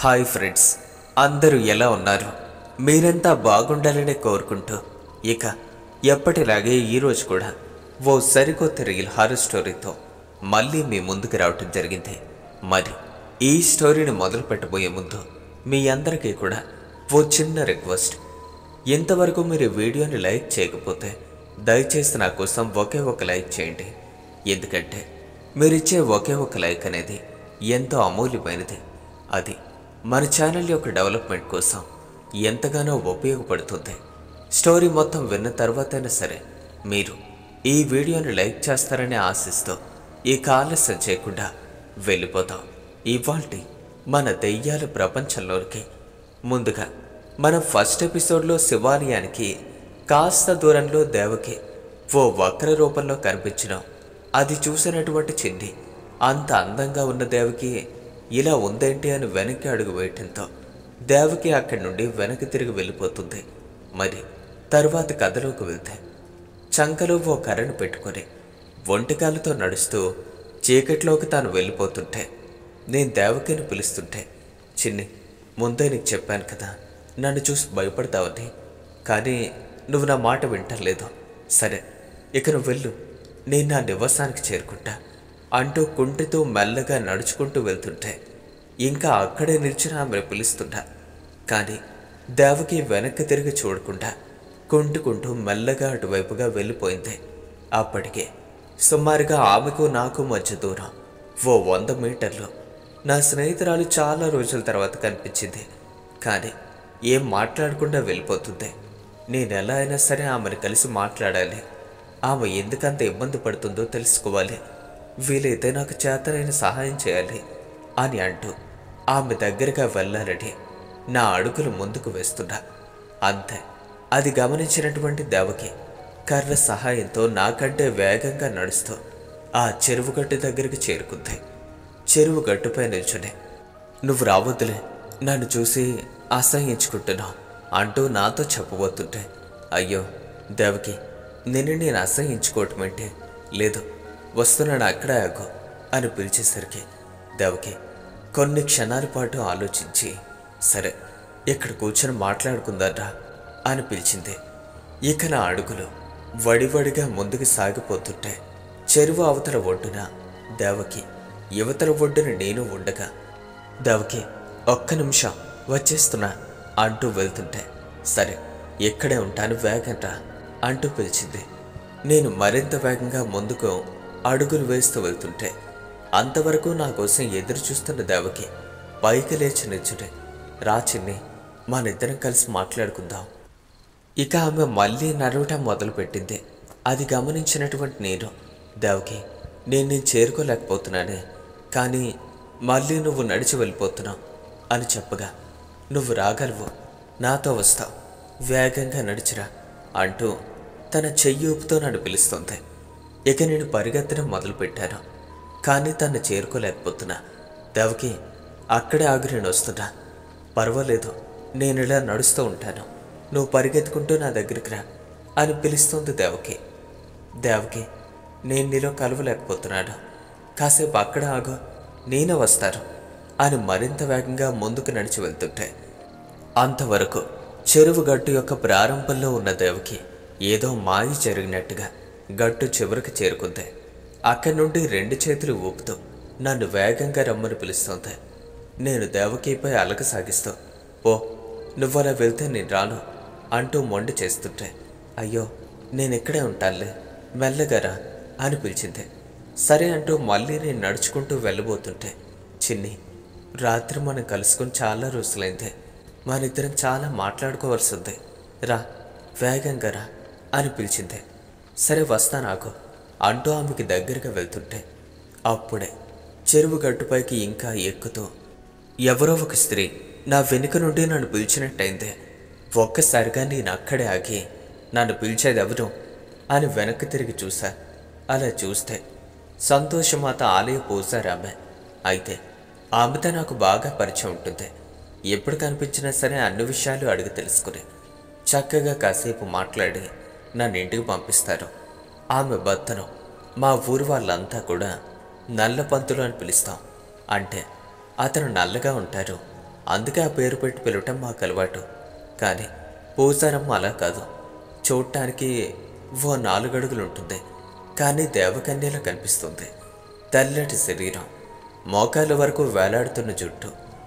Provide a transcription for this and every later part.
hi friends అందరూ ఎలా ఉన్నారు మీరంతా బాగుండాలనే కోరుకుంటూ ఇక ఎప్పటిలాగే ఈరోజు కూడా ఓ సరికొత్త రీల్ హారర్ స్టోరీతో మళ్ళీ మీ ముందుకు రావటం జరిగింది మరి ఈ స్టోరీని మొదలు పెట్టబోయే ముందు మీ అందరికీ కూడా ఓ చిన్న రిక్వెస్ట్ ఇంతవరకు మీరు ఈ వీడియోని లైక్ చేయకపోతే దయచేసి నా కోసం ఒకే ఒక లైక్ చేయండి ఎందుకంటే మీరిచ్చే ఒకే ఒక లైక్ అనేది ఎంతో అమూల్యమైనది అది మన ఛానల్ యొక్క డెవలప్మెంట్ కోసం ఎంతగానో ఉపయోగపడుతుంది స్టోరీ మొత్తం విన్న తర్వాతైనా సరే మీరు ఈ వీడియోని లైక్ చేస్తారని ఆశిస్తూ ఈ ఆలస్యం చేయకుండా వెళ్ళిపోతాం ఇవాల్టి మన దెయ్యాల ప్రపంచంలోనికి ముందుగా మనం ఫస్ట్ ఎపిసోడ్లో శివాలయానికి కాస్త దూరంలో దేవకి ఓ వక్ర రూపంలో కనిపించడం అది చూసినటువంటి చింది అంత అందంగా ఉన్న దేవకి ఇలా ఉందేంటి అని వెనక్కి అడుగు వేయటంతో దేవకి అక్కడి నుండి వెనక్కి తిరిగి వెళ్ళిపోతుంది మరి తరువాత కథలోకి వెళ్తే చంకలో ఓ కర్రను పెట్టుకొని ఒంటికాలతో నడుస్తూ చీకట్లోకి తాను వెళ్ళిపోతుంటే నేను దేవకిని పిలుస్తుంటే చిన్ని ముందే నీకు చెప్పాను కదా నన్ను చూసి భయపడతావని కానీ నువ్వు నా మాట వింటలేదు సరే ఇక నువ్వు వెళ్ళు నేను నా నివాసానికి చేరుకుంటా అంటూ కుంటితో మెల్లగా నడుచుకుంటూ వెళ్తుంటే ఇంకా అక్కడే నిల్చుని ఆమెను పిలుస్తుంటా కానీ దేవకి వెనక్కి తిరిగి చూడకుండా కుంటుకుంటూ మెల్లగా అటువైపుగా వెళ్ళిపోయింది అప్పటికే సుమారుగా ఆమెకు నాకు మధ్య దూరం ఓ వంద మీటర్లు నా స్నేహితురాలు చాలా రోజుల తర్వాత కనిపించింది కానీ ఏం మాట్లాడకుండా వెళ్ళిపోతుంది నేను ఎలా అయినా సరే ఆమెను కలిసి మాట్లాడాలి ఆమె ఎందుకంత ఇబ్బంది పడుతుందో తెలుసుకోవాలి వీలైతే నాకు చేతనైన సహాయం చేయాలి అని అంటూ ఆమె దగ్గరగా వెళ్ళాలని నా అడుగులు ముందుకు వేస్తున్నా అంతే అది గమనించినటువంటి దేవకి కర్ర సహాయంతో నాకంటే వేగంగా నడుస్తూ ఆ చెరువు గట్టు దగ్గరికి చేరుకుంది చెరువు గట్టుపై నిల్చుని నువ్వు రావద్దులే నన్ను చూసి అసహ్యించుకుంటున్నావు అంటూ నాతో చెప్పబోతుంటే అయ్యో దేవకి నిన్ను నేను అసహ్యించుకోవటం అంటే లేదు వస్తున్నాను అక్కడే ఆగు అని పిలిచేసరికి దేవకి కొన్ని క్షణాల పాటు ఆలోచించి సరే ఇక్కడ కూర్చొని మాట్లాడుకుందారా అని పిలిచింది ఇక నా అడుగులు వడివడిగా ముందుకు సాగిపోతుంటే చెరువు అవతల ఒడ్డున దేవకి యువతల ఒడ్డున నేను ఉండగా దేవకి ఒక్క నిమిషం వచ్చేస్తున్నా అంటూ వెళ్తుంటే సరే ఇక్కడే ఉంటాను వేగంరా అంటూ పిలిచింది నేను మరింత వేగంగా ముందుకు అడుగులు వేస్తూ వెళ్తుంటే అంతవరకు నా కోసం ఎదురు చూస్తున్న దేవకి పైకి లేచి నిల్చుంటే రా చిన్ని మనిద్దరం కలిసి మాట్లాడుకుందాం ఇక ఆమె మళ్ళీ నడవటం మొదలుపెట్టింది అది గమనించినటువంటి నేను దేవకి నేను నేను చేరుకోలేకపోతున్నానే కానీ మళ్ళీ నువ్వు నడిచి వెళ్ళిపోతున్నావు అని చెప్పగా నువ్వు రాగలవు నాతో వస్తావు వేగంగా నడిచిరా అంటూ తన చెయ్యి ఊపుతో నన్ను పిలుస్తుంది ఇక నేను పరిగెత్తడం మొదలుపెట్టాను కానీ తను చేరుకోలేకపోతున్నా దేవకి అక్కడే ఆగి నేను వస్తున్నా పర్వాలేదు నేను ఇలా నడుస్తూ ఉంటాను నువ్వు పరిగెత్తుకుంటూ నా దగ్గరికి రా అని పిలుస్తుంది దేవకి దేవకి నేను నీలో కలవలేకపోతున్నాను కాసేపు అక్కడ ఆగు నేనే వస్తాను అని మరింత వేగంగా ముందుకు నడిచి వెళ్తుంటే అంతవరకు చెరువు గట్టు యొక్క ప్రారంభంలో ఉన్న దేవకి ఏదో మాయ జరిగినట్టుగా గట్టు చివరికి చేరుకుంది అక్కడి నుండి రెండు చేతులు ఊపుతూ నన్ను వేగంగా రమ్మని పిలుస్తుంది నేను దేవకిపై అలక సాగిస్తూ ఓ నువ్వలా వెళ్తే నేను రాను అంటూ మొండి చేస్తుంటే అయ్యో నేను ఇక్కడే ఉంటానులే మెల్లగరా అని పిలిచింది సరే అంటూ మళ్ళీ నేను నడుచుకుంటూ వెళ్ళబోతుంటే చిన్ని రాత్రి మనం కలుసుకుని చాలా రోజులైంది మన ఇద్దరం చాలా మాట్లాడుకోవాల్సి ఉంది రా వేగంగా రా అని పిలిచింది సరే వస్తా నాకు అంటూ ఆమెకి దగ్గరగా వెళ్తుంటే అప్పుడే చెరువు గట్టుపైకి ఇంకా ఎక్కుతూ ఎవరో ఒక స్త్రీ నా వెనుక నుండి నన్ను పిలిచినట్టయింది ఒక్కసారిగా నేను అక్కడే ఆగి నన్ను పిలిచేది ఎవరు అని వెనక్కి తిరిగి చూశా అలా చూస్తే సంతోషమాత ఆలయ పూజారామె అయితే ఆమెతో నాకు బాగా పరిచయం ఉంటుంది ఎప్పుడు కనిపించినా సరే అన్ని విషయాలు అడిగి తెలుసుకుని చక్కగా కాసేపు మాట్లాడి నన్ను ఇంటికి పంపిస్తారు ఆమె భర్తను మా ఊరు వాళ్ళంతా కూడా నల్ల పంతులు అని పిలుస్తాం అంటే అతను నల్లగా ఉంటారు అందుకే ఆ పేరు పెట్టి పిలవటం మాకు అలవాటు కానీ పూసారమ్మ అలా కాదు చూడటానికి ఓ నాలుగడుగులు ఉంటుంది కానీ దేవకన్యలా కనిపిస్తుంది తెల్లటి శరీరం మోకాల వరకు వేలాడుతున్న జుట్టు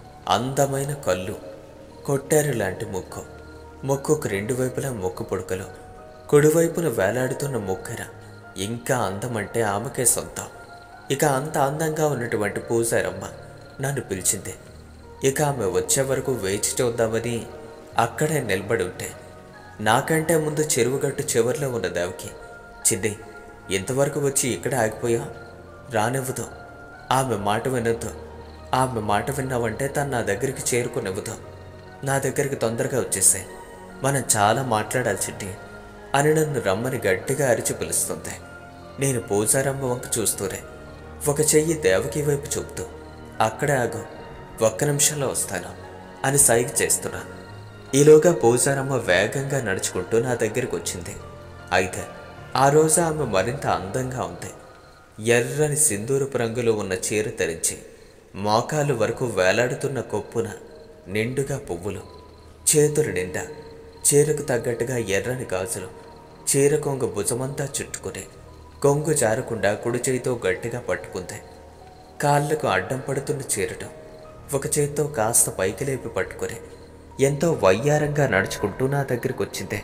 అందమైన కళ్ళు కొట్టారు లాంటి ముక్కు ముక్కుకు రెండు వైపులా ముక్కు పొడుకలు కుడివైపున వేలాడుతున్న ముక్కర ఇంకా అందమంటే ఆమెకే సొంతం ఇక అంత అందంగా ఉన్నటువంటి పూజారమ్మ నన్ను పిలిచింది ఇక ఆమె వచ్చే వరకు వేచి చూద్దామని అక్కడే నిలబడి ఉంటే నాకంటే ముందు చెరువుగట్టు చివర్లో ఉన్న దేవకి చిన్ని ఇంతవరకు వచ్చి ఇక్కడ ఆగిపోయా రానివ్వదు ఆమె మాట వినొద్దు ఆమె మాట విన్నావంటే తను నా దగ్గరికి చేరుకునివ్వదు నా దగ్గరికి తొందరగా వచ్చేసే మనం చాలా మాట్లాడాలి చిట్టి అని నన్ను రమ్మని గట్టిగా అరిచి పిలుస్తుంది నేను పూజారమ్మ వంక చూస్తూనే ఒక చెయ్యి దేవకి వైపు చూపుతూ అక్కడే ఆగు ఒక్క నిమిషంలో వస్తాను అని సైగ చేస్తున్నా ఈలోగా పూజారమ్మ వేగంగా నడుచుకుంటూ నా దగ్గరికి వచ్చింది అయితే ఆ రోజు ఆమె మరింత అందంగా ఉంది ఎర్రని సింధూరపు రంగులో ఉన్న చీర ధరించి మోకాలు వరకు వేలాడుతున్న కొప్పున నిండుగా పువ్వులు చేతులు నిండా చీరకు తగ్గట్టుగా ఎర్రని గాజులు చీర కొంగు భుజమంతా చుట్టుకుని కొంగు జారకుండా కుడి చేయితో గట్టిగా పట్టుకుంది కాళ్ళకు అడ్డం పడుతున్న చీరటం ఒక చేత్తో కాస్త పైకి లేపి పట్టుకుని ఎంతో వయ్యారంగా నడుచుకుంటూ నా దగ్గరికి వచ్చింది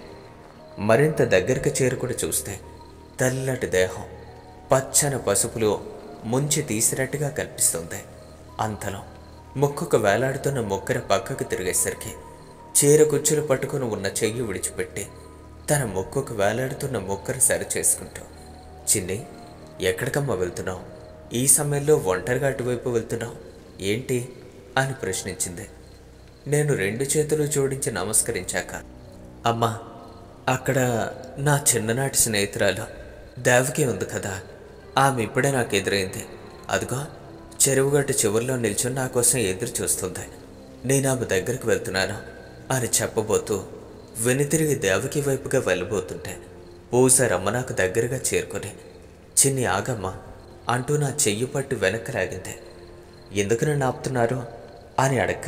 మరింత దగ్గరికి చేరుకుని చూస్తే తెల్లటి దేహం పచ్చని పసుపులో ముంచి తీసినట్టుగా కనిపిస్తుంది అంతలో ముక్కుకు వేలాడుతున్న మొక్కర పక్కకు తిరిగేసరికి చీర కుచ్చులు పట్టుకుని ఉన్న చెయ్యి విడిచిపెట్టి తన ముక్కుకు వేలాడుతున్న మొక్కర సరి చేసుకుంటూ చిన్ని ఎక్కడికమ్మా వెళ్తున్నావు ఈ సమయంలో ఒంటరిగా అటువైపు వెళ్తున్నావు ఏంటి అని ప్రశ్నించింది నేను రెండు చేతులు జోడించి నమస్కరించాక అమ్మా అక్కడ నా చిన్ననాటి స్నేహితురాలు దేవకి ఉంది కదా ఆమె ఇప్పుడే నాకు ఎదురైంది అదిగో చెరువుగట్టు చివరిలో నిల్చుని నా కోసం ఎదురు చూస్తుంది నేను ఆమె దగ్గరికి వెళ్తున్నాను అని చెప్పబోతూ వెనుతిరిగి దేవకి వైపుగా వెళ్ళబోతుంటే పూసారమ్మ నాకు దగ్గరగా చేరుకొని చిన్ని ఆగమ్మా అంటూ నా చెయ్యి పట్టి వెనక్కి లాగింది ఎందుకు నన్ను ఆపుతున్నారు అని అడక్క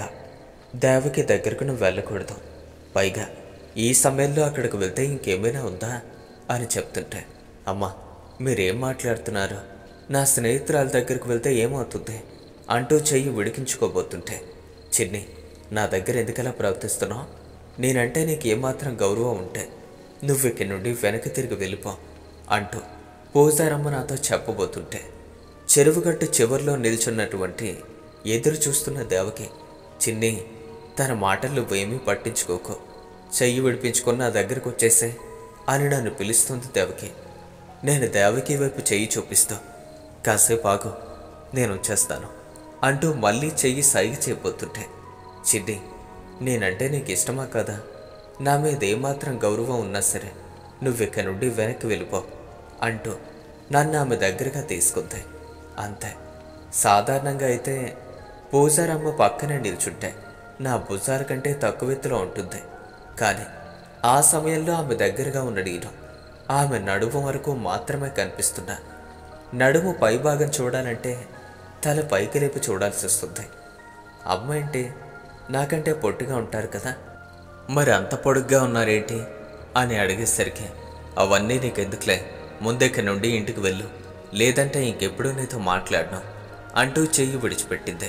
దేవకి దగ్గరకు నువ్వు వెళ్ళకూడదు పైగా ఈ సమయంలో అక్కడికి వెళ్తే ఇంకేమైనా ఉందా అని చెప్తుంటే అమ్మా మీరేం మాట్లాడుతున్నారు నా స్నేహితురాల దగ్గరికి వెళ్తే ఏమవుతుంది అంటూ చెయ్యి విడికించుకోబోతుంటే చిన్ని నా దగ్గర ఎందుకలా ప్రవర్తిస్తున్నావు నేనంటే నీకు ఏమాత్రం గౌరవం ఉంటే నువ్వు ఇక్కడి నుండి వెనక్కి తిరిగి వెళ్ళిపో అంటూ పూజారమ్మ నాతో చెప్పబోతుంటే చెరువుగట్టు చివర్లో నిల్చున్నటువంటి ఎదురు చూస్తున్న దేవకి చిన్ని తన మాటలు నువ్వేమీ పట్టించుకోకు చెయ్యి విడిపించుకొని నా దగ్గరకు వచ్చేసే అని నన్ను పిలుస్తుంది దేవకి నేను దేవకి వైపు చెయ్యి చూపిస్తూ కాసేపు ఆగు నేను వచ్చేస్తాను అంటూ మళ్ళీ చెయ్యి సైగ చేయబోతుంటే చిన్ని నేనంటే నీకు ఇష్టమా కదా నా మీద ఏమాత్రం గౌరవం ఉన్నా సరే నువ్విక్కడి నుండి వెనక్కి వెళ్ళిపో అంటూ నన్ను ఆమె దగ్గరగా తీసుకుంది అంతే సాధారణంగా అయితే పూజారమ్మ పక్కనే నిల్చుంటే నా భుజాల కంటే తక్కువ ఎత్తులో ఉంటుంది కానీ ఆ సమయంలో ఆమె దగ్గరగా ఉన్న నేను ఆమె నడుము వరకు మాత్రమే కనిపిస్తున్నా నడుము పైభాగం చూడాలంటే తల పైకి లేపి చూడాల్సి వస్తుంది అమ్మ ఏంటి నాకంటే పొట్టిగా ఉంటారు కదా మరి అంత పొడుగ్గా ఉన్నారేంటి అని అడిగేసరికి అవన్నీ నీకెందుకులే ముందెక్కడి నుండి ఇంటికి వెళ్ళు లేదంటే ఇంకెప్పుడూ నీతో మాట్లాడను అంటూ చెయ్యి విడిచిపెట్టింది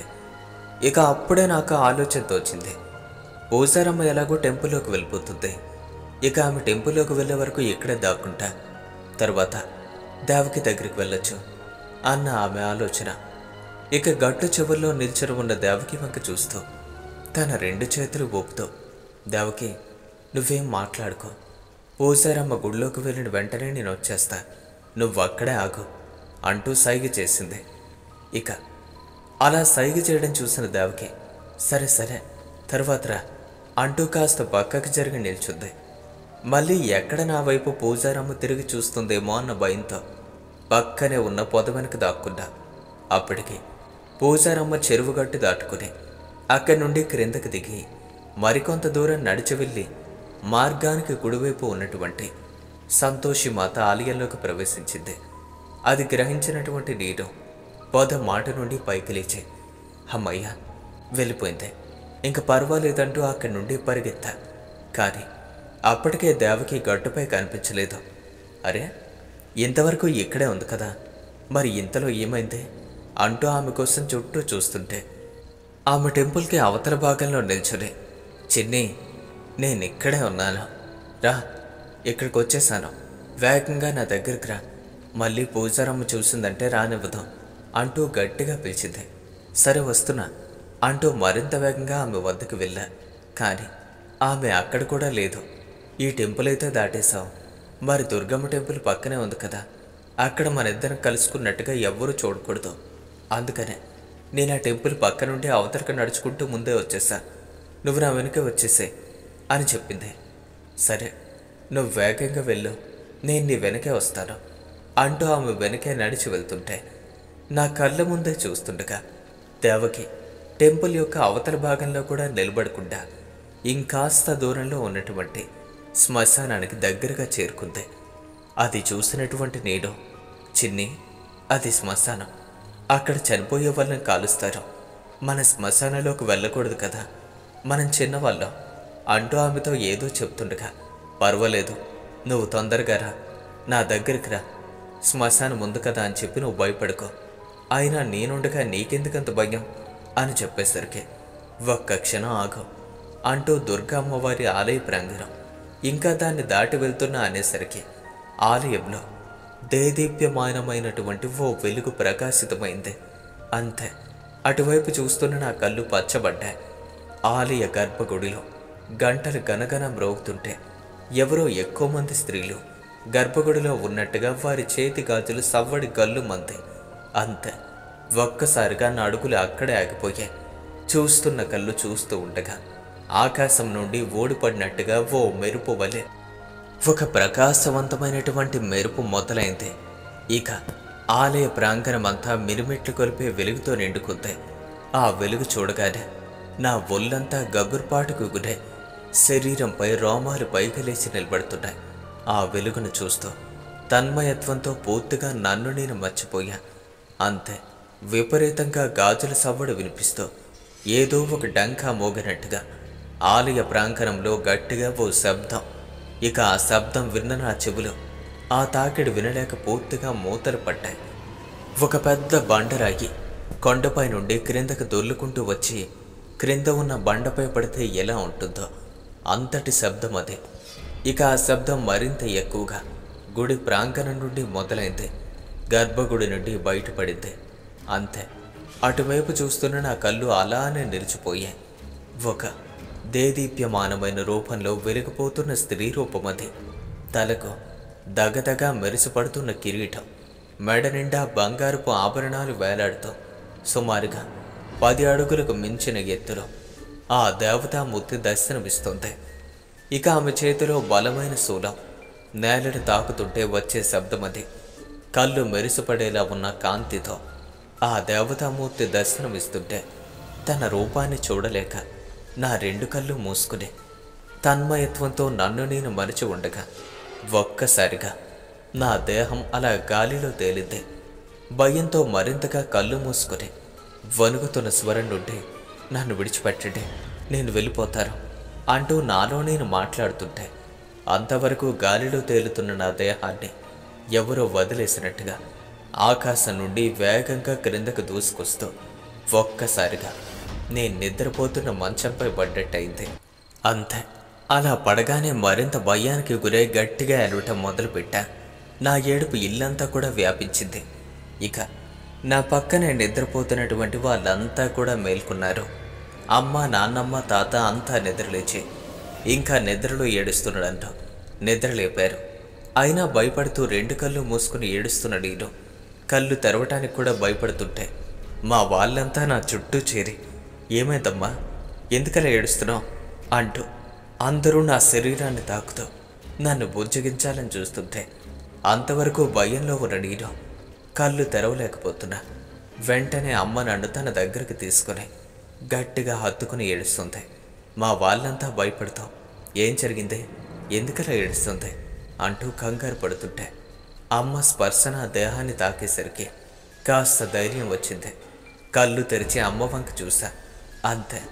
ఇక అప్పుడే నాకు ఆలోచన తోచింది పూజారమ్మ ఎలాగో టెంపుల్లోకి వెళ్ళిపోతుంది ఇక ఆమె టెంపుల్లోకి వెళ్ళే వరకు ఇక్కడే దాక్కుంటా తర్వాత దేవకి దగ్గరికి వెళ్ళొచ్చు అన్న ఆమె ఆలోచన ఇక గట్టు చివరిలో నిల్చుని ఉన్న దేవకి వంక చూస్తూ తన రెండు చేతులు ఊపుతూ దేవకి నువ్వేం మాట్లాడుకో పూజారమ్మ గుడిలోకి వెళ్ళిన వెంటనే నేను వచ్చేస్తా నువ్వు అక్కడే ఆగు అంటూ సైగ చేసింది ఇక అలా సైగ చేయడం చూసిన దేవకి సరే సరే తర్వాత రా అంటూ కాస్త పక్కకి జరిగి నిల్చుంది మళ్ళీ ఎక్కడ నా వైపు పూజారమ్మ తిరిగి చూస్తుందేమో అన్న భయంతో పక్కనే ఉన్న పొద వెనక దాక్కున్నా అప్పటికి పూజారమ్మ చెరువు గట్టు దాటుకుని అక్కడి నుండి క్రిందకి దిగి మరికొంత దూరం నడిచి వెళ్ళి మార్గానికి కుడివైపు ఉన్నటువంటి సంతోషి మాత ఆలయంలోకి ప్రవేశించింది అది గ్రహించినటువంటి నీరు పొద మాట నుండి పైకి లేచి అమ్మయ్య వెళ్ళిపోయింది ఇంక పర్వాలేదంటూ అక్కడి నుండి పరిగెత్తా కానీ అప్పటికే దేవకి గట్టుపై కనిపించలేదు అరే ఇంతవరకు ఇక్కడే ఉంది కదా మరి ఇంతలో ఏమైంది అంటూ ఆమె కోసం చుట్టూ చూస్తుంటే ఆమె టెంపుల్కి అవతల భాగంలో నిల్చుని చిన్ని నేను ఇక్కడే ఉన్నాను రా ఇక్కడికి వచ్చేసాను వేగంగా నా దగ్గరికి రా మళ్ళీ పూజారమ్మ చూసిందంటే రానివ్వదు అంటూ గట్టిగా పిలిచింది సరే వస్తున్నా అంటూ మరింత వేగంగా ఆమె వద్దకు వెళ్ళా కానీ ఆమె అక్కడ కూడా లేదు ఈ టెంపుల్ అయితే దాటేశాం మరి దుర్గమ్మ టెంపుల్ పక్కనే ఉంది కదా అక్కడ మన ఇద్దరం కలుసుకున్నట్టుగా ఎవ్వరూ చూడకూడదు అందుకనే నేను ఆ టెంపుల్ పక్క నుండి అవతలకు నడుచుకుంటూ ముందే వచ్చేసా నువ్వు నా వెనుక వచ్చేసే అని చెప్పింది సరే నువ్వు వేగంగా వెళ్ళు నేను నీ వెనకే వస్తాను అంటూ ఆమె వెనకే నడిచి వెళ్తుంటే నా కళ్ళ ముందే చూస్తుండగా దేవకి టెంపుల్ యొక్క అవతల భాగంలో కూడా నిలబడకుండా ఇంకాస్త దూరంలో ఉన్నటువంటి శ్మశానానికి దగ్గరగా చేరుకుంది అది చూసినటువంటి నేను చిన్ని అది శ్మశానం అక్కడ చనిపోయే వాళ్ళని కాలుస్తారు మన శ్మశానంలోకి వెళ్ళకూడదు కదా మనం చిన్నవాళ్ళం అంటూ ఆమెతో ఏదో చెప్తుండగా పర్వాలేదు నువ్వు తొందరగా రా నా దగ్గరికి రా శ్మశానం ఉంది కదా అని చెప్పి నువ్వు భయపడుకో అయినా నేనుండగా నీకెందుకంత భయం అని చెప్పేసరికి ఒక్క క్షణం ఆగు అంటూ దుర్గా అమ్మవారి ఆలయ ప్రాంగణం ఇంకా దాన్ని దాటి వెళ్తున్నా అనేసరికి ఆలయంలో దేదీప్యమానమైనటువంటి ఓ వెలుగు ప్రకాశితమైంది అంతే అటువైపు చూస్తున్న నా కళ్ళు పచ్చబడ్డాయి ఆలయ గర్భగుడిలో గంటలు గనగన మ్రోగుతుంటే ఎవరో ఎక్కువ మంది స్త్రీలు గర్భగుడిలో ఉన్నట్టుగా వారి చేతి గాజులు సవ్వడి గల్లు మంది అంతే ఒక్కసారిగా నా అడుగులు అక్కడే ఆగిపోయాయి చూస్తున్న కళ్ళు చూస్తూ ఉండగా ఆకాశం నుండి ఓడిపడినట్టుగా ఓ మెరుపు వలె ఒక ప్రకాశవంతమైనటువంటి మెరుపు మొదలైంది ఇక ఆలయ ప్రాంగణమంతా మిరుమిట్లు కొలిపే వెలుగుతో నిండుకుంది ఆ వెలుగు చూడగానే నా ఒళ్ళంతా గగుర్పాటుకు గురే శరీరంపై రోమాలు పైకి లేచి నిలబడుతున్నాయి ఆ వెలుగును చూస్తూ తన్మయత్వంతో పూర్తిగా నన్ను నేను మర్చిపోయా అంతే విపరీతంగా గాజుల సవ్వడు వినిపిస్తూ ఏదో ఒక డంకా మోగినట్టుగా ఆలయ ప్రాంగణంలో గట్టిగా ఓ శబ్దం ఇక ఆ శబ్దం విన్న నా చెవులు ఆ తాకిడి వినలేక పూర్తిగా మూతలు పడ్డాయి ఒక పెద్ద బండరాగి కొండపై నుండి క్రిందకు దొర్లుకుంటూ వచ్చి క్రింద ఉన్న బండపై పడితే ఎలా ఉంటుందో అంతటి శబ్దం అదే ఇక ఆ శబ్దం మరింత ఎక్కువగా గుడి ప్రాంగణం నుండి మొదలైంది గర్భగుడి నుండి బయటపడింది అంతే అటువైపు చూస్తున్న నా కళ్ళు అలానే నిలిచిపోయాయి ఒక దేదీప్యమానమైన రూపంలో వెలిగిపోతున్న స్త్రీ రూపమది తలకు దగదగా మెరిసిపడుతున్న కిరీటం మెడ నిండా బంగారపు ఆభరణాలు వేలాడుతూ సుమారుగా పది అడుగులకు మించిన ఎత్తులో ఆ దేవతామూర్తి దర్శనమిస్తుంది ఇక ఆమె చేతిలో బలమైన శూలం నేలను తాకుతుంటే వచ్చే శబ్దమది కళ్ళు మెరిసిపడేలా ఉన్న కాంతితో ఆ దేవతామూర్తి దర్శనమిస్తుంటే తన రూపాన్ని చూడలేక నా రెండు కళ్ళు మూసుకుని తన్మయత్వంతో నన్ను నేను మరిచి ఉండగా ఒక్కసారిగా నా దేహం అలా గాలిలో తేలింది భయంతో మరింతగా కళ్ళు మూసుకుని వణుకుతున్న స్వరం నుండి నన్ను విడిచిపెట్టండి నేను వెళ్ళిపోతాను అంటూ నాలో నేను మాట్లాడుతుంటే అంతవరకు గాలిలో తేలుతున్న నా దేహాన్ని ఎవరో వదిలేసినట్టుగా ఆకాశం నుండి వేగంగా క్రిందకు దూసుకొస్తూ ఒక్కసారిగా నేను నిద్రపోతున్న మంచంపై పడ్డట్టయింది అంతే అలా పడగానే మరింత భయానికి గురై గట్టిగా ఎలవటం మొదలుపెట్టా నా ఏడుపు ఇల్లంతా కూడా వ్యాపించింది ఇక నా పక్కనే నిద్రపోతున్నటువంటి వాళ్ళంతా కూడా మేల్కొన్నారు అమ్మ నాన్నమ్మ తాత అంతా నిద్రలేచి ఇంకా నిద్రలో ఏడుస్తున్నాడంటూ నిద్ర లేపారు అయినా భయపడుతూ రెండు కళ్ళు మూసుకుని ఏడుస్తున్న నేను కళ్ళు తెరవటానికి కూడా భయపడుతుంటే మా వాళ్ళంతా నా చుట్టూ చేరి ఏమైందమ్మా ఎందుకలా ఏడుస్తున్నావు అంటూ అందరూ నా శరీరాన్ని తాకుతూ నన్ను బుజ్జగించాలని చూస్తుంటే అంతవరకు భయంలో ఉన్న నేను కళ్ళు తెరవలేకపోతున్నా వెంటనే అమ్మ నన్ను తన దగ్గరికి తీసుకుని గట్టిగా హత్తుకుని ఏడుస్తుంది మా వాళ్ళంతా భయపడుతూ ఏం జరిగింది ఎందుకలా ఏడుస్తుంది అంటూ కంగారు పడుతుంటే అమ్మ స్పర్శ నా దేహాన్ని తాకేసరికి కాస్త ధైర్యం వచ్చింది కళ్ళు తెరిచి అమ్మ వంక చూసా అంతే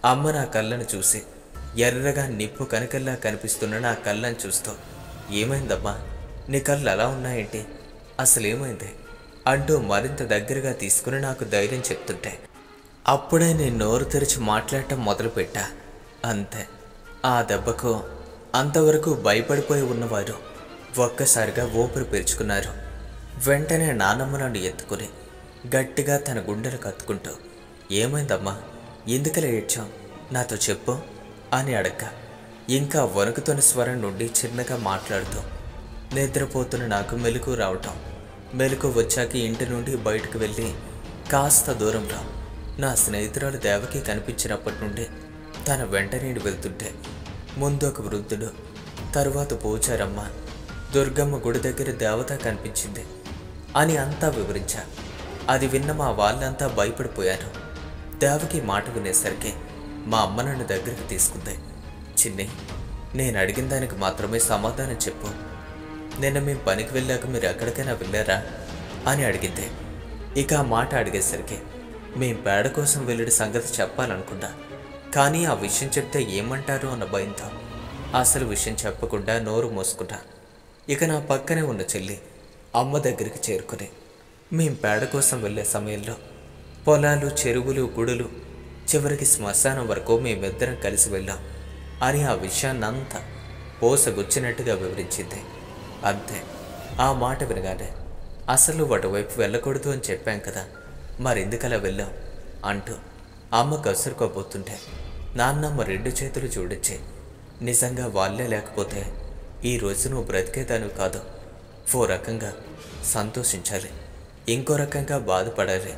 అమ్మ నా కళ్ళను చూసి ఎర్రగా నిప్పు కనకల్లా కనిపిస్తున్న నా కళ్ళను చూస్తూ ఏమైందమ్మా నీ కళ్ళు అలా ఉన్నాయేంటి అసలు ఏమైంది అంటూ మరింత దగ్గరగా తీసుకుని నాకు ధైర్యం చెప్తుంటే అప్పుడే నేను నోరు తెరిచి మాట్లాడటం మొదలుపెట్టా అంతే ఆ దెబ్బకు అంతవరకు భయపడిపోయి ఉన్నవారు ఒక్కసారిగా ఊపిరి పీల్చుకున్నారు వెంటనే నానమ్మ నన్ను ఎత్తుకుని గట్టిగా తన గుండెలు కత్తుకుంటూ ఏమైందమ్మా ఎందుకలా ఏడ్చాం నాతో చెప్పు అని అడక్క ఇంకా వణుకుతున్న స్వరం నుండి చిన్నగా మాట్లాడుతూ నిద్రపోతున్న నాకు మెలకు రావటం మెలకు వచ్చాక ఇంటి నుండి బయటకు వెళ్ళి కాస్త దూరంలో నా స్నేహితురాలు దేవకి కనిపించినప్పటి నుండి తన వెంట నేను వెళ్తుంటే ముందు ఒక వృద్ధుడు తరువాత పూచారమ్మ దుర్గమ్మ గుడి దగ్గర దేవత కనిపించింది అని అంతా వివరించా అది విన్న మా వాళ్ళంతా భయపడిపోయారు దేవకి మాట వినేసరికి మా అమ్మ నన్ను దగ్గరికి తీసుకుంది చిన్ని నేను అడిగిన దానికి మాత్రమే సమాధానం చెప్పు నిన్న మేము పనికి వెళ్ళాక మీరు ఎక్కడికైనా వెళ్ళారా అని అడిగింది ఇక ఆ మాట అడిగేసరికి మేం పేడ కోసం వెళ్ళిన సంగతి చెప్పాలనుకున్నా కానీ ఆ విషయం చెప్తే ఏమంటారు అన్న భయంతో అసలు విషయం చెప్పకుండా నోరు మోసుకుంటా ఇక నా పక్కనే ఉన్న చెల్లి అమ్మ దగ్గరికి చేరుకుని మేం పేడ కోసం వెళ్ళే సమయంలో పొలాలు చెరువులు గుడులు చివరికి శ్మశానం వరకు మేమిద్దరం కలిసి వెళ్ళాం అని ఆ విషయాన్నంతా పోసగుచ్చినట్టుగా వివరించింది అంతే ఆ మాట వినగానే అసలు అటువైపు వెళ్ళకూడదు అని చెప్పాం కదా మరెందుకలా వెళ్ళాం అంటూ అమ్మ కసురుకోబోతుంటే నాన్నమ్మ రెండు చేతులు చూడించి నిజంగా వాళ్ళే లేకపోతే ఈ రోజు నువ్వు బ్రతికేదాను కాదు ఓ రకంగా సంతోషించాలి ఇంకో రకంగా బాధపడాలి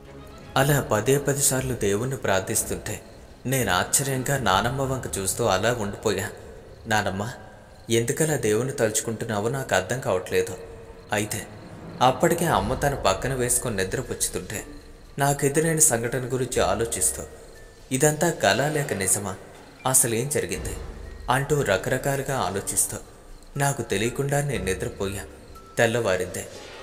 అలా పదే పది సార్లు దేవుణ్ణి ప్రార్థిస్తుంటే నేను ఆశ్చర్యంగా నానమ్మ వంక చూస్తూ అలా ఉండిపోయా నానమ్మ ఎందుకలా దేవుణ్ణి తలుచుకుంటున్నావో నాకు అర్థం కావట్లేదు అయితే అప్పటికే అమ్మ తన పక్కన వేసుకొని నిద్రపుచ్చుతుంటే నాకు ఎదురైన సంఘటన గురించి ఆలోచిస్తూ ఇదంతా కళ లేక నిజమా అసలు ఏం జరిగింది అంటూ రకరకాలుగా ఆలోచిస్తూ నాకు తెలియకుండా నేను నిద్రపోయా తెల్లవారిందే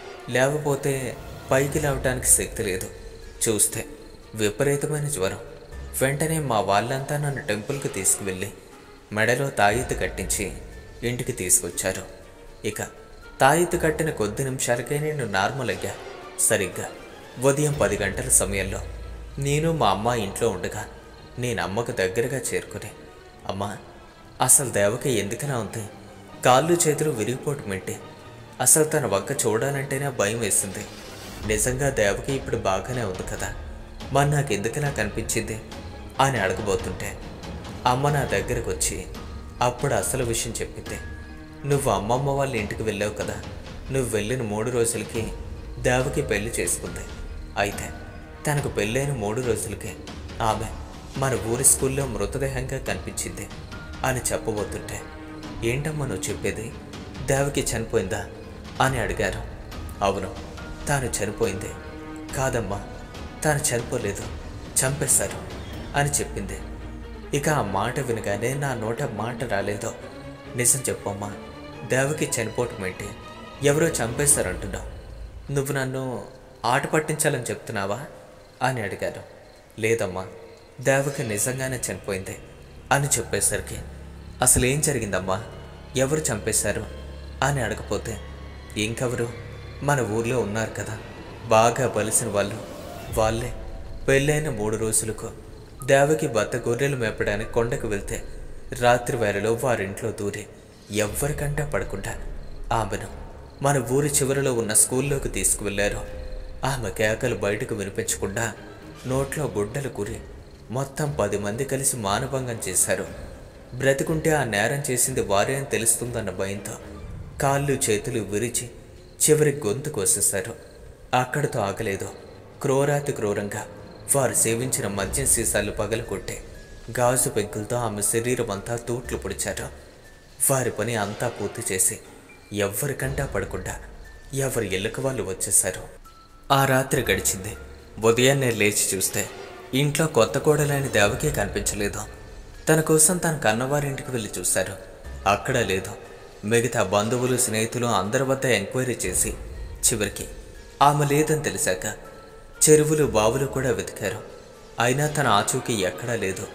లేకపోతే పైకి లేవటానికి శక్తి లేదు చూస్తే విపరీతమైన జ్వరం వెంటనే మా వాళ్ళంతా నన్ను టెంపుల్కి తీసుకువెళ్ళి మెడలో తాయెత్తు కట్టించి ఇంటికి తీసుకొచ్చారు ఇక తాయెత్తు కట్టిన కొద్ది నిమిషాలకే నేను నార్మల్ అయ్యా సరిగ్గా ఉదయం పది గంటల సమయంలో నేను మా అమ్మ ఇంట్లో ఉండగా నేను అమ్మకు దగ్గరగా చేరుకుని అమ్మా అసలు దేవకి ఎందుకలా ఉంది కాళ్ళు చేతులు విరిగిపోవటం ఏంటి అసలు తన వంక చూడాలంటేనే భయం వేసింది నిజంగా దేవకి ఇప్పుడు బాగానే ఉంది కదా మరి నాకు ఎందుకలా కనిపించింది అని అడగబోతుంటే అమ్మ నా దగ్గరకు వచ్చి అప్పుడు అసలు విషయం చెప్పింది నువ్వు అమ్మమ్మ వాళ్ళ ఇంటికి వెళ్ళావు కదా నువ్వు వెళ్ళిన మూడు రోజులకి దేవకి పెళ్లి చేసుకుంది అయితే తనకు పెళ్ళైన మూడు రోజులకే ఆమె మన ఊరి స్కూల్లో మృతదేహంగా కనిపించింది అని చెప్పబోతుంటే ఏంటమ్మా నువ్వు చెప్పేది దేవకి చనిపోయిందా అని అడిగారు అవును తాను చనిపోయింది కాదమ్మా తాను చనిపోలేదు చంపేశారు అని చెప్పింది ఇక ఆ మాట వినగానే నా నోట మాట రాలేదో నిజం చెప్పమ్మా దేవకి చనిపోవటం ఏంటి ఎవరో చంపేశారంటున్నావు నువ్వు నన్ను ఆట పట్టించాలని చెప్తున్నావా అని అడిగారు లేదమ్మా దేవకి నిజంగానే చనిపోయింది అని చెప్పేసరికి అసలు ఏం జరిగిందమ్మా ఎవరు చంపేశారు అని అడగపోతే ఇంకెవరు మన ఊర్లో ఉన్నారు కదా బాగా బలిసిన వాళ్ళు వాళ్ళే పెళ్ళైన మూడు రోజులకు దేవకి భర్త గొర్రెలు మేపడానికి కొండకు వెళ్తే రాత్రి వేళలో వారింట్లో దూరి ఎవ్వరికంటా పడకుండా ఆమెను మన ఊరి చివరిలో ఉన్న స్కూల్లోకి తీసుకువెళ్లారు ఆమె కేకలు బయటకు వినిపించకుండా నోట్లో గుడ్డలు కురి మొత్తం పది మంది కలిసి మానభంగం చేశారు బ్రతికుంటే ఆ నేరం చేసింది వారే అని తెలుస్తుందన్న భయంతో కాళ్ళు చేతులు విరిచి చివరి గొంతు కోసేశారు అక్కడితో ఆగలేదు క్రూరాతి క్రూరంగా వారు సేవించిన మద్యం సీసాలు పగలగొట్టే గాజు పెంకులతో ఆమె శరీరం అంతా తూట్లు పొడిచారు వారి పని అంతా పూర్తి చేసి ఎవ్వరికంటా పడకుండా ఎవరి ఇళ్ళకు వాళ్ళు వచ్చేశారు ఆ రాత్రి గడిచింది ఉదయాన్నే లేచి చూస్తే ఇంట్లో కొత్త కోడలైన దేవకే కనిపించలేదు తన కోసం తన కన్నవారింటికి వెళ్ళి చూశారు అక్కడ లేదు మిగతా బంధువులు స్నేహితులు అందరి వద్ద ఎంక్వైరీ చేసి చివరికి ఆమె లేదని తెలిసాక చెరువులు బావులు కూడా వెతికారు అయినా తన ఆచూకీ ఎక్కడా లేదు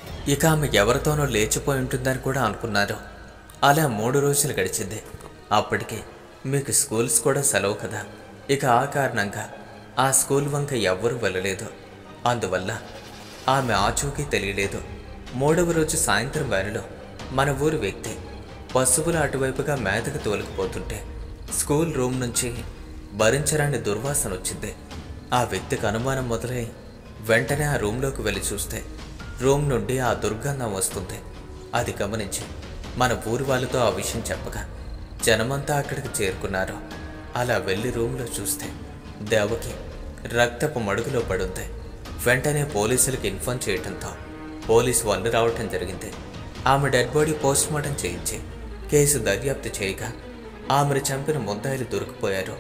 ఇక ఆమె ఎవరితోనో లేచిపోయి ఉంటుందని కూడా అనుకున్నారు అలా మూడు రోజులు గడిచింది అప్పటికి మీకు స్కూల్స్ కూడా సెలవు కదా ఇక ఆ కారణంగా ఆ స్కూల్ వంక ఎవ్వరూ వెళ్ళలేదు అందువల్ల ఆమె ఆచూకీ తెలియలేదు మూడవ రోజు సాయంత్రం వేళలో మన ఊరు వ్యక్తి పశువులు అటువైపుగా మేతకు తోలుకుపోతుంటే స్కూల్ రూమ్ నుంచి భరించరాని దుర్వాసన వచ్చింది ఆ వ్యక్తికి అనుమానం మొదలై వెంటనే ఆ రూమ్లోకి వెళ్ళి చూస్తే రూమ్ నుండి ఆ దుర్గంధం వస్తుంది అది గమనించి మన ఊరి వాళ్ళతో ఆ విషయం చెప్పగా జనమంతా అక్కడికి చేరుకున్నారు అలా వెళ్ళి రూమ్లో చూస్తే దేవకి రక్తపు మడుగులో పడుంది వెంటనే పోలీసులకు ఇన్ఫార్మ్ చేయడంతో పోలీసు వాళ్ళు రావటం జరిగింది ఆమె డెడ్ బాడీ పోస్ట్ మార్టం చేయించి కేసు దర్యాప్తు చేయగా ఆమెను చంపిన ముద్దాయిలు దొరికిపోయారు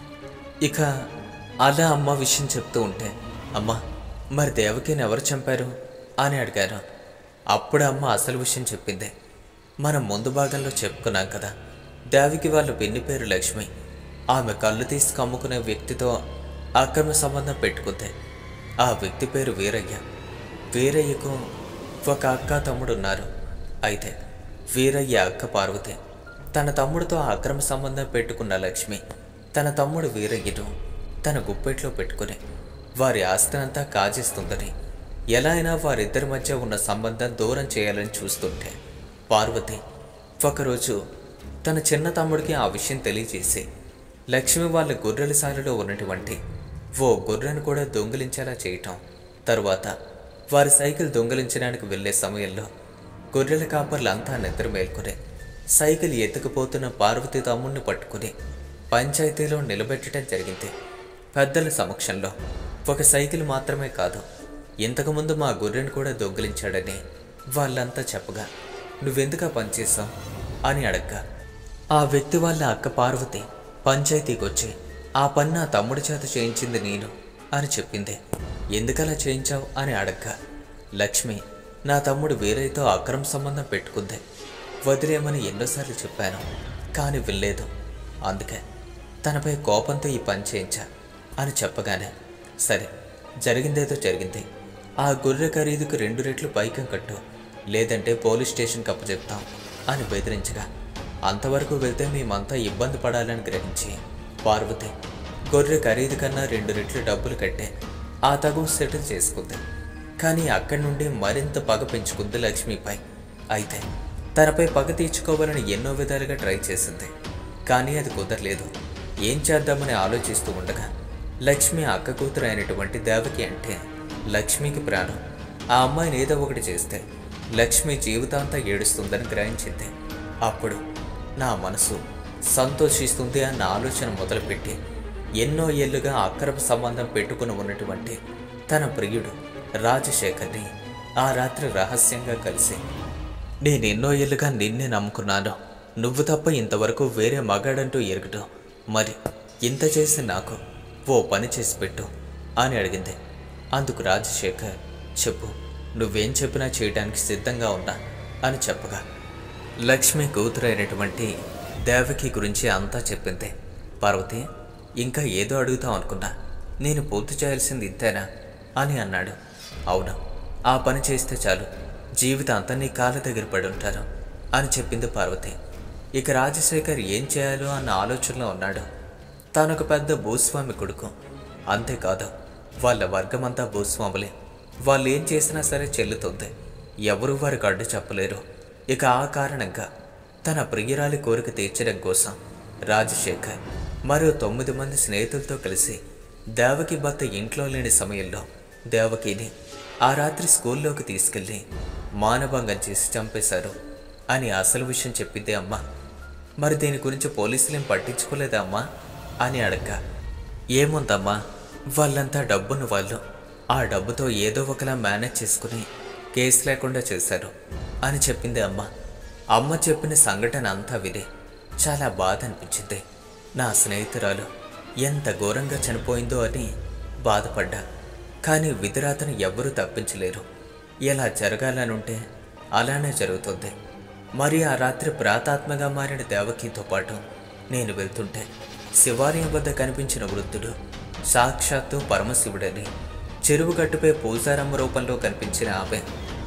ఇక అలా అమ్మ విషయం చెప్తూ ఉంటే అమ్మ మరి దేవకిని ఎవరు చంపారు అని అడిగారు అప్పుడు అమ్మ అసలు విషయం చెప్పింది మనం ముందు భాగంలో చెప్పుకున్నాం కదా దేవికి వాళ్ళ పిన్ని పేరు లక్ష్మి ఆమె కళ్ళు తీసి కమ్ముకునే వ్యక్తితో అక్రమ సంబంధం పెట్టుకుంది ఆ వ్యక్తి పేరు వీరయ్య వీరయ్యకు ఒక అక్క తమ్ముడు ఉన్నారు అయితే వీరయ్య అక్క పార్వతి తన తమ్ముడితో అక్రమ సంబంధం పెట్టుకున్న లక్ష్మి తన తమ్ముడు వీరయ్యను తన గుప్పెట్లో పెట్టుకుని వారి ఆస్తినంతా కాజేస్తుందని ఎలా అయినా వారిద్దరి మధ్య ఉన్న సంబంధం దూరం చేయాలని చూస్తుంటే పార్వతి ఒకరోజు తన చిన్న తమ్ముడికి ఆ విషయం తెలియజేసి లక్ష్మి వాళ్ళ గొర్రెల సాలలో ఉన్నటువంటి ఓ గొర్రెను కూడా దొంగిలించేలా చేయటం తరువాత వారి సైకిల్ దొంగిలించడానికి వెళ్ళే సమయంలో గొర్రెల కాపర్లంతా నిద్ర మేల్కొని సైకిల్ ఎత్తుకుపోతున్న పార్వతి తమ్ముడిని పట్టుకుని పంచాయతీలో నిలబెట్టడం జరిగింది పెద్దల సమక్షంలో ఒక సైకిల్ మాత్రమే కాదు ఇంతకుముందు మా గొర్రెను కూడా దొంగిలించాడని వాళ్ళంతా చెప్పగా నువ్వెందుకు ఆ పని చేశావు అని అడగ్గా ఆ వ్యక్తి వాళ్ళ అక్క పార్వతి పంచాయతీకి వచ్చి ఆ పని నా తమ్ముడి చేత చేయించింది నేను అని చెప్పింది ఎందుకలా చేయించావు అని అడగ్గా లక్ష్మి నా తమ్ముడు వీరయ్యతో అక్రమ సంబంధం పెట్టుకుంది వదిలేమని ఎన్నోసార్లు చెప్పాను కానీ వినలేదు అందుకే తనపై కోపంతో ఈ పని చేయించా అని చెప్పగానే సరే జరిగిందేదో జరిగింది ఆ గొర్రె ఖరీదుకు రెండు రెట్లు పైకం కట్టు లేదంటే పోలీస్ స్టేషన్కి అప్పచెప్తాం అని బెదిరించగా అంతవరకు వెళ్తే మేమంతా ఇబ్బంది పడాలని గ్రహించి పార్వతి గొర్రె ఖరీదు కన్నా రెండు రెట్లు డబ్బులు కట్టే ఆ తగు సెటిల్ చేసుకుంది కానీ అక్కడి నుండి మరింత పగ పెంచుకుంది లక్ష్మిపై అయితే తనపై పగ తీర్చుకోవాలని ఎన్నో విధాలుగా ట్రై చేసింది కానీ అది కుదరలేదు ఏం చేద్దామని ఆలోచిస్తూ ఉండగా లక్ష్మి అక్క కూతురు అయినటువంటి దేవకి అంటే లక్ష్మికి ప్రాణం ఆ అమ్మాయిని ఏదో ఒకటి చేస్తే లక్ష్మి జీవితాంతా ఏడుస్తుందని గ్రహించింది అప్పుడు నా మనసు సంతోషిస్తుంది అన్న ఆలోచన మొదలుపెట్టి ఎన్నో ఏళ్లుగా అక్రమ సంబంధం పెట్టుకుని ఉన్నటువంటి తన ప్రియుడు రాజశేఖర్ని ఆ రాత్రి రహస్యంగా కలిసి నేను ఎన్నో ఏళ్ళుగా నిన్నే నమ్ముకున్నాను నువ్వు తప్ప ఇంతవరకు వేరే మగాడంటూ ఎరగటం మరి ఇంత చేసి నాకు ఓ పని చేసి పెట్టు అని అడిగింది అందుకు రాజశేఖర్ చెప్పు నువ్వేం చెప్పినా చేయడానికి సిద్ధంగా ఉన్నా అని చెప్పగా లక్ష్మి కూతురైనటువంటి దేవకి గురించి అంతా చెప్పింది పార్వతి ఇంకా ఏదో అడుగుతాం అనుకున్నా నేను పూర్తి చేయాల్సింది ఇంతేనా అని అన్నాడు అవును ఆ పని చేస్తే చాలు జీవితాంతం నీ కాళ్ళ దగ్గర పడి ఉంటారు అని చెప్పింది పార్వతి ఇక రాజశేఖర్ ఏం చేయాలో అన్న ఆలోచనలో ఉన్నాడు తానొక పెద్ద భూస్వామి కొడుకు అంతేకాదు వాళ్ళ వర్గమంతా భూస్వాములే వాళ్ళు ఏం చేసినా సరే చెల్లుతుంది ఎవరు వారికి అడ్డు చెప్పలేరు ఇక ఆ కారణంగా తన ప్రియురాలి కోరిక తీర్చడం కోసం రాజశేఖర్ మరో తొమ్మిది మంది స్నేహితులతో కలిసి దేవకి భర్త ఇంట్లో లేని సమయంలో దేవకిని ఆ రాత్రి స్కూల్లోకి తీసుకెళ్ళి మానభంగం చేసి చంపేశారు అని అసలు విషయం చెప్పింది అమ్మ మరి దీని గురించి పోలీసులేం పట్టించుకోలేదా అమ్మా అని అడగ్గా ఏముందమ్మా వాళ్ళంతా డబ్బున్న వాళ్ళు ఆ డబ్బుతో ఏదో ఒకలా మేనేజ్ చేసుకుని కేసు లేకుండా చేశారు అని చెప్పింది అమ్మ అమ్మ చెప్పిన సంఘటన అంతా విని చాలా బాధ అనిపించింది నా స్నేహితురాలు ఎంత ఘోరంగా చనిపోయిందో అని బాధపడ్డా కానీ విధిరాతను ఎవ్వరూ తప్పించలేరు ఎలా జరగాలనుంటే అలానే జరుగుతుంది మరి ఆ రాత్రి ప్రాతాత్మగా మారిన దేవకితో పాటు నేను వెళ్తుంటే శివాలయం వద్ద కనిపించిన వృద్ధుడు సాక్షాత్తు పరమశివుడని చెరువు గట్టుపై పూజారమ్మ రూపంలో కనిపించిన ఆమె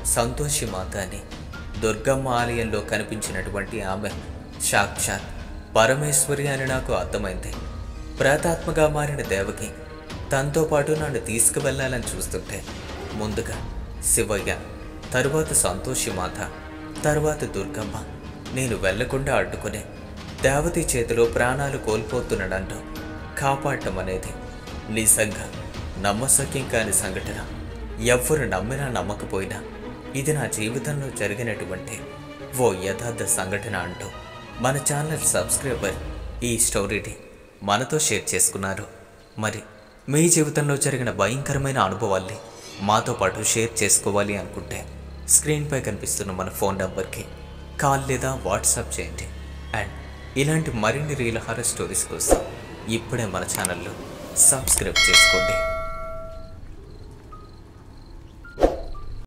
సంతోషి మాత అని దుర్గమ్మ ఆలయంలో కనిపించినటువంటి ఆమె సాక్షాత్ పరమేశ్వరి అని నాకు అర్థమైంది ప్రేతాత్మగా మారిన దేవకి తనతో పాటు నన్ను తీసుకువెళ్ళాలని చూస్తుంటే ముందుగా శివయ్య తరువాత సంతోషి మాత తరువాత దుర్గమ్మ నేను వెళ్లకుండా అడ్డుకునే దేవతి చేతిలో ప్రాణాలు కోల్పోతున్నాడంటూ కాపాడటం అనేది నిజంగా నమ్మశక్యం కాని సంఘటన ఎవ్వరు నమ్మినా నమ్మకపోయినా ఇది నా జీవితంలో జరిగినటువంటి ఓ యథార్థ సంఘటన అంటూ మన ఛానల్ సబ్స్క్రైబర్ ఈ స్టోరీని మనతో షేర్ చేసుకున్నారు మరి మీ జీవితంలో జరిగిన భయంకరమైన అనుభవాల్ని మాతో పాటు షేర్ చేసుకోవాలి అనుకుంటే స్క్రీన్పై కనిపిస్తున్న మన ఫోన్ నెంబర్కి కాల్ లేదా వాట్సాప్ చేయండి అండ్ ఇలాంటి మరిన్ని రీల్ హారర్ స్టోరీస్ కోసం ఇప్పుడే మన ఛానల్లో సబ్స్క్రైబ్ చేసుకోండి